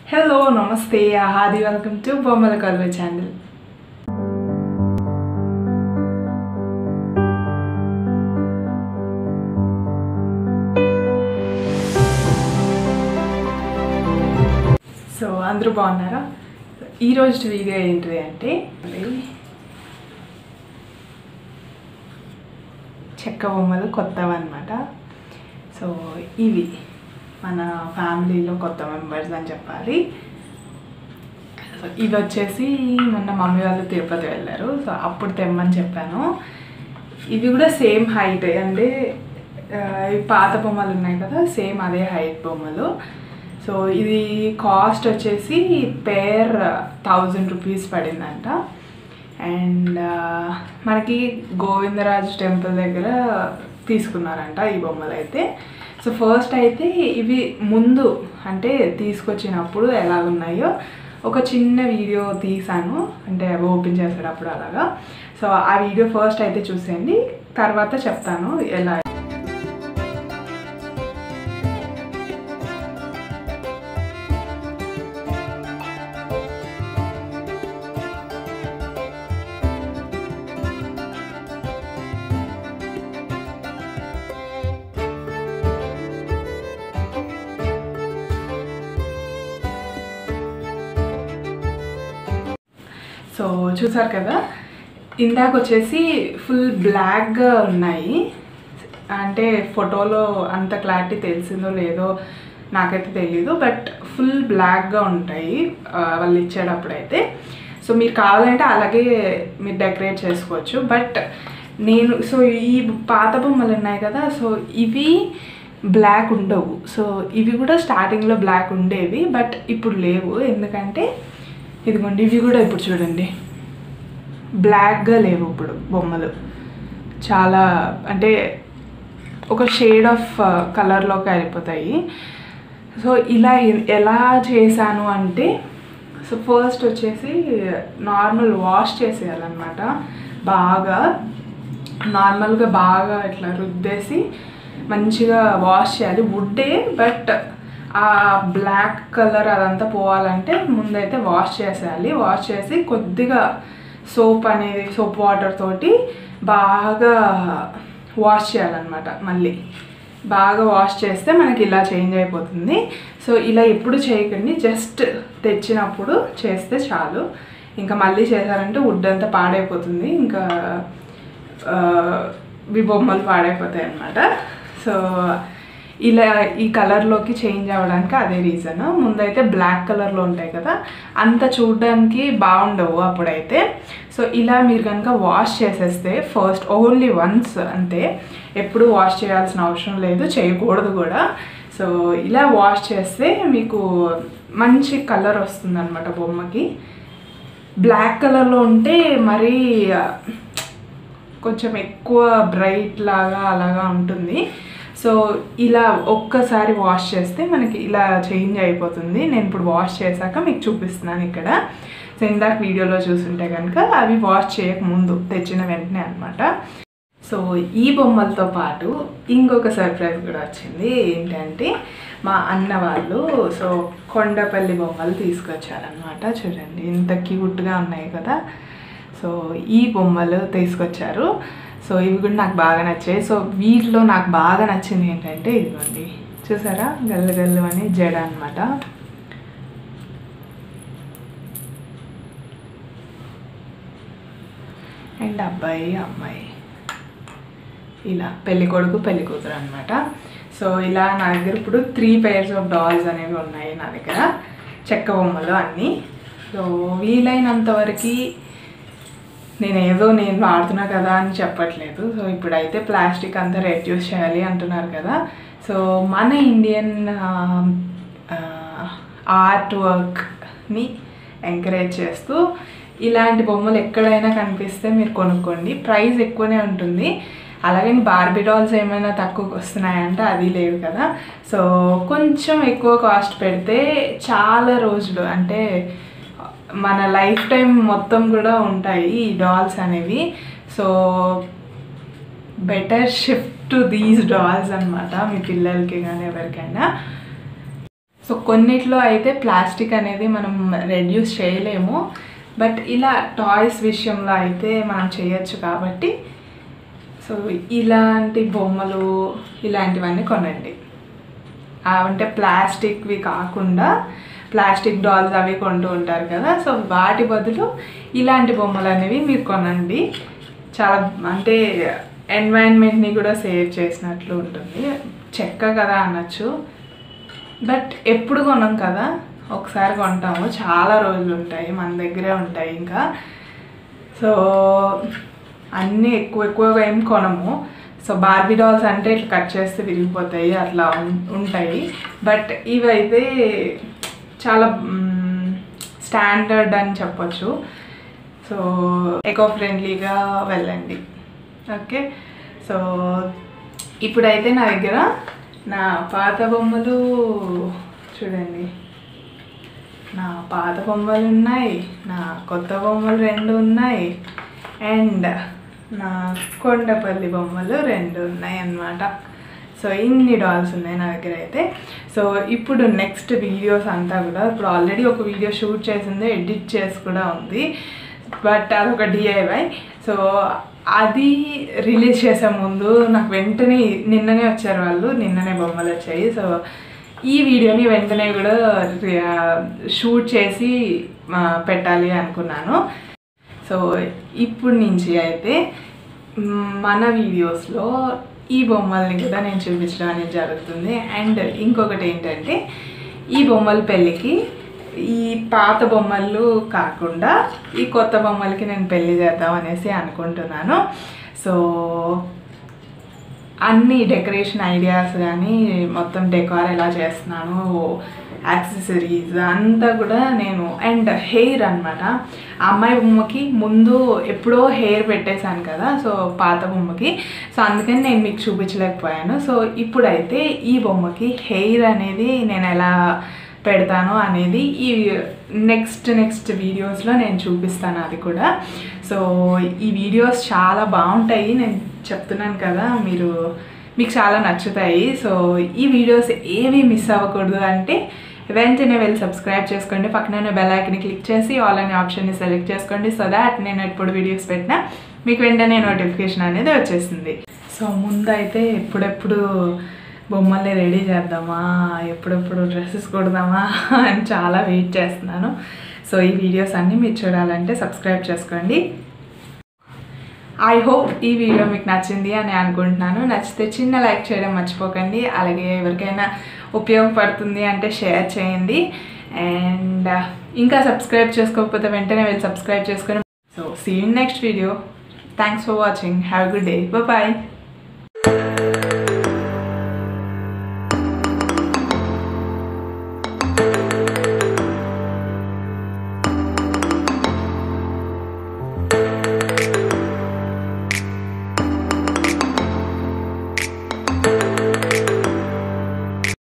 hello నమస్తే హాది welcome to బొమ్మల కలువ ఛానల్ సో అందరూ బాగున్నారా ఈరోజు వీడియో ఏంటిది అంటే చెక్క బొమ్మలు కొత్తవి అనమాట సో ఇవి మన ఫ్యామిలీలో కొత్త మెంబర్స్ అని చెప్పాలి సో ఇది వచ్చేసి మొన్న మమ్మీ వాళ్ళు తిరుపతి వెళ్ళారు సో అప్పుడు తెమ్మని చెప్పాను ఇవి కూడా సేమ్ హైట్ అంటే ఆ, ఈ పాత బొమ్మలు ఉన్నాయి కదా సేమ్ అదే హైట్ బొమ్మలు సో ఇది కాస్ట్ వచ్చేసి పేర్ థౌజండ్ రూపీస్ పడిందంట అండ్ మనకి గోవిందరాజు టెంపుల్ దగ్గర తీసుకున్నారంట ఈ బొమ్మలు అయితే సో ఫస్ట్ అయితే ఇవి ముందు అంటే తీసుకొచ్చినప్పుడు ఎలా ఉన్నాయో ఒక చిన్న వీడియో తీసాను అంటే అవి ఓపెన్ చేసేటప్పుడు అలాగా సో ఆ వీడియో ఫస్ట్ అయితే చూసేయండి తర్వాత చెప్తాను ఎలా సో చూసారు కదా ఇందాక వచ్చేసి ఫుల్ బ్లాక్గా ఉన్నాయి అంటే ఫోటోలో అంత క్లారిటీ తెలిసిందో లేదో నాకైతే తెలియదు బట్ ఫుల్ బ్లాక్గా ఉంటాయి ఆ, వాళ్ళు ఇచ్చేటప్పుడు అయితే సో మీరు కావాలంటే అలాగే మీరు డెకరేట్ చేసుకోవచ్చు బట్ నేను సో ఈ పాత బొమ్మలు ఉన్నాయి కదా సో ఇవి బ్లాక్ ఉండవు సో ఇవి కూడా స్టార్టింగ్లో బ్లాక్ ఉండేవి బట్ ఇప్పుడు లేవు ఎందుకంటే ఇదిగోండి ఇవి కూడా ఇప్పుడు చూడండి బ్లాక్గా లేవు ఇప్పుడు బొమ్మలు చాలా అంటే ఒక షేడ్ ఆఫ్ కలర్లోకి అయిపోతాయి సో ఇలా ఎ- ఎలా చేశాను అంటే సో ఫస్ట్ వచ్చేసి నార్మల్ వాష్ చేసేయాలన్నమాట బాగా నార్మల్గా బాగా ఇట్లా రుద్దేసి మంచిగా వాష్ చేయాలి వుడ్డే బట్ ఆ బ్లాక్ కలర్ అదంతా పోవాలంటే ముందైతే వాష్ చేసేయాలి వాష్ చేసి కొద్దిగా సోప్ అనేది సోప్ వాటర్ తోటి బాగా వాష్ చేయాలన్నమాట మళ్ళీ బాగా వాష్ చేస్తే మనకి ఇలా చేంజ్ అయిపోతుంది సో ఇలా ఎప్పుడు చేయకండి జస్ట్ తెచ్చినప్పుడు చేస్తే చాలు ఇంకా మళ్ళీ చేశారంటే వుడ్ అంతా పాడైపోతుంది ఇంకా ఆ, ఇవి బొమ్మలు పాడైపోతాయి అన్నమాట సో ఇలా ఈ కలర్లోకి చేంజ్ అవ్వడానికి అదే రీజన్ ముందైతే బ్లాక్ కలర్లో ఉంటాయి కదా అంత చూడడానికి బాగుండవు అప్పుడైతే సో ఇలా మీరు కనుక వాష్ చేసేస్తే ఫస్ట్ ఓన్లీ వన్స్ అంతే ఎప్పుడు వాష్ చేయాల్సిన అవసరం లేదు చేయకూడదు కూడా సో ఇలా వాష్ చేస్తే మీకు మంచి కలర్ వస్తుంది అనమాట బొమ్మకి బ్లాక్ కలర్లో ఉంటే మరీ కొంచెం ఎక్కువ బ్రైట్ లాగా అలాగా ఉంటుంది సో ఇలా ఒక్కసారి వాష్ చేస్తే మనకి ఇలా చేంజ్ అయిపోతుంది నేను ఇప్పుడు వాష్ చేశాక మీకు చూపిస్తున్నాను ఇక్కడ సో ఇందాక వీడియోలో చూసుంటే కనుక అవి వాష్ చేయకముందు తెచ్చిన వెంటనే అనమాట సో ఈ బొమ్మలతో పాటు ఇంకొక సర్ప్రైజ్ కూడా వచ్చింది ఏంటంటే మా అన్న వాళ్ళు సో కొండపల్లి బొమ్మలు తీసుకొచ్చారనమాట చూడండి ఇంత క్యూట్గా ఉన్నాయి కదా సో ఈ బొమ్మలు తీసుకొచ్చారు సో ఇవి కూడా నాకు బాగా నచ్చాయి సో వీటిలో నాకు బాగా నచ్చింది ఏంటంటే ఇదిగోండి చూసారా గల్లు గల్లు అని జడ అనమాట అండ్ అబ్బాయి అమ్మాయి ఇలా పెళ్లి కొడుకు పెళ్లి కూతురు అనమాట సో ఇలా నా దగ్గర ఇప్పుడు త్రీ పేర్స్ ఆఫ్ డాల్స్ అనేవి ఉన్నాయి నా దగ్గర చెక్క బొమ్మలు అన్నీ సో వీలైనంత వరకు నేను ఏదో నేను వాడుతున్నా కదా అని చెప్పట్లేదు సో ఇప్పుడైతే ప్లాస్టిక్ అంతా రెడ్యూస్ చేయాలి అంటున్నారు కదా సో మన ఇండియన్ ఆర్ట్ వర్క్ని ఎంకరేజ్ చేస్తూ ఇలాంటి బొమ్మలు ఎక్కడైనా కనిపిస్తే మీరు కొనుక్కోండి ప్రైస్ ఎక్కువనే ఉంటుంది అలాగే బార్బీ డాల్స్ ఏమైనా తక్కువకి వస్తున్నాయంటే అది లేదు కదా సో కొంచెం ఎక్కువ కాస్ట్ పెడితే చాలా రోజులు అంటే మన లైఫ్ టైం మొత్తం కూడా ఉంటాయి ఈ డాల్స్ అనేవి so better shift to these dolls అనమాట మీ పిల్లలకి కానీ ఎవరికైనా సో కొన్నిట్లో అయితే ప్లాస్టిక్ అనేది మనం రెడ్యూస్ చేయలేము బట్ ఇలా టాయ్స్ విషయంలో అయితే మనం చేయొచ్చు కాబట్టి సో ఇలాంటి బొమ్మలు ఇలాంటివన్నీ కొనండి ఆ అంటే ప్లాస్టిక్వి కాకుండా ప్లాస్టిక్ డాల్స్ అవి కొంటూ ఉంటారు కదా సో వాటి బదులు ఇలాంటి బొమ్మలు అనేవి మీరు కొనండి చాలా అంటే ఎన్వైరన్మెంట్ని కూడా సేవ్ చేసినట్లు ఉంటుంది చెక్క కదా అనొచ్చు బట్ ఎప్పుడు కొనం కదా ఒకసారి కొంటాము చాలా రోజులు ఉంటాయి మన దగ్గరే ఉంటాయి ఇంకా సో అన్నీ ఎక్కువ ఎక్కువగా ఏం కొనము సో బార్బీ డాల్స్ అంటే ఇట్లా కట్ చేస్తే విరిగిపోతాయి అట్లా ఉం- ఉంటాయి బట్ ఇవైతే చాలా స్టాండర్డ్ అని చెప్పొచ్చు సో ఎకో ఫ్రెండ్లీగా వెళ్ళండి ఓకే సో ఇప్పుడైతే నా దగ్గర నా పాత బొమ్మలు చూడండి నా పాత బొమ్మలు ఉన్నాయి నా కొత్త బొమ్మలు రెండు ఉన్నాయి అండ్ నా కొండపల్లి బొమ్మలు రెండు ఉన్నాయి అన్నమాట సో ఇన్ని డాల్స్ ఉన్నాయి నా దగ్గర అయితే సో ఇప్పుడు నెక్స్ట్ వీడియోస్ అంతా కూడా ఇప్పుడు ఆల్రెడీ ఒక వీడియో షూట్ చేసింది ఎడిట్ చేసి కూడా ఉంది బట్ అదొక డిఐవై సో అది రిలీజ్ చేసే ముందు నాకు వెంటనే నిన్ననే వచ్చారు వాళ్ళు నిన్ననే బొమ్మలు వచ్చాయి సో ఈ వీడియోని వెంటనే కూడా షూట్ చేసి ఆ, పెట్టాలి అనుకున్నాను సో ఇప్పుడు నుంచి అయితే మ్, మన వీడియోస్లో ఈ బొమ్మల్ని కూడా నేను చూపించడం అనేది జరుగుతుంది అండ్ ఇంకొకటి ఏంటంటే ఈ బొమ్మల పెళ్ళికి ఈ పాత బొమ్మలు కాకుండా ఈ కొత్త బొమ్మలకి నేను పెళ్లి చేద్దాం అనేసి అనుకుంటున్నాను సో అన్ని డెకరేషన్ ఐడియాస్ కానీ మొత్తం డెకార్ ఎలా చేస్తున్నాను యాక్సెసరీస్ అంతా కూడా నేను అండ్ హెయిర్ అనమాట ఆ అమ్మాయి బొమ్మకి ముందు ఎప్పుడో హెయిర్ పెట్టేశాను కదా సో పాత బొమ్మకి సో అందుకని నేను మీకు చూపించలేకపోయాను సో ఇప్పుడైతే ఈ బొమ్మకి హెయిర్ అనేది నేను ఎలా పెడతాను అనేది ఈ నెక్స్ట్ నెక్స్ట్ వీడియోస్లో నేను చూపిస్తాను అది కూడా సో ఈ వీడియోస్ చాలా బాగుంటాయి నేను చెప్తున్నాను కదా మీరు మీకు చాలా నచ్చుతాయి సో ఈ వీడియోస్ ఏవి మిస్ అవ్వకూడదు అంటే వెంటనే వెళ్ళి సబ్స్క్రైబ్ చేసుకోండి పక్కనే బెల్ ఐకన్ని క్లిక్ చేసి ఆల్ అనే ఆప్షన్ని సెలెక్ట్ చేసుకోండి సో దాట్ నేను ఎప్పుడు వీడియోస్ పెట్టినా మీకు వెంటనే నోటిఫికేషన్ అనేది వచ్చేసింది సో ముందైతే ఎప్పుడెప్పుడు బొమ్మల్ని రెడీ చేద్దామా ఎప్పుడెప్పుడు డ్రెస్సెస్ కుడదామా అని చాలా వెయిట్ చేస్తున్నాను సో ఈ వీడియోస్ అన్నీ మీరు చూడాలంటే సబ్స్క్రైబ్ చేసుకోండి ఐ హోప్ ఈ వీడియో మీకు నచ్చింది అని అనుకుంటున్నాను నచ్చితే చిన్న లైక్ చేయడం మర్చిపోకండి అలాగే ఎవరికైనా ఉపయోగపడుతుంది అంటే షేర్ చేయండి అండ్ ఇంకా సబ్స్క్రైబ్ చేసుకోకపోతే వెంటనే వెళ్ళి సబ్స్క్రైబ్ చేసుకొని so see in next video thanks for watching have good day bye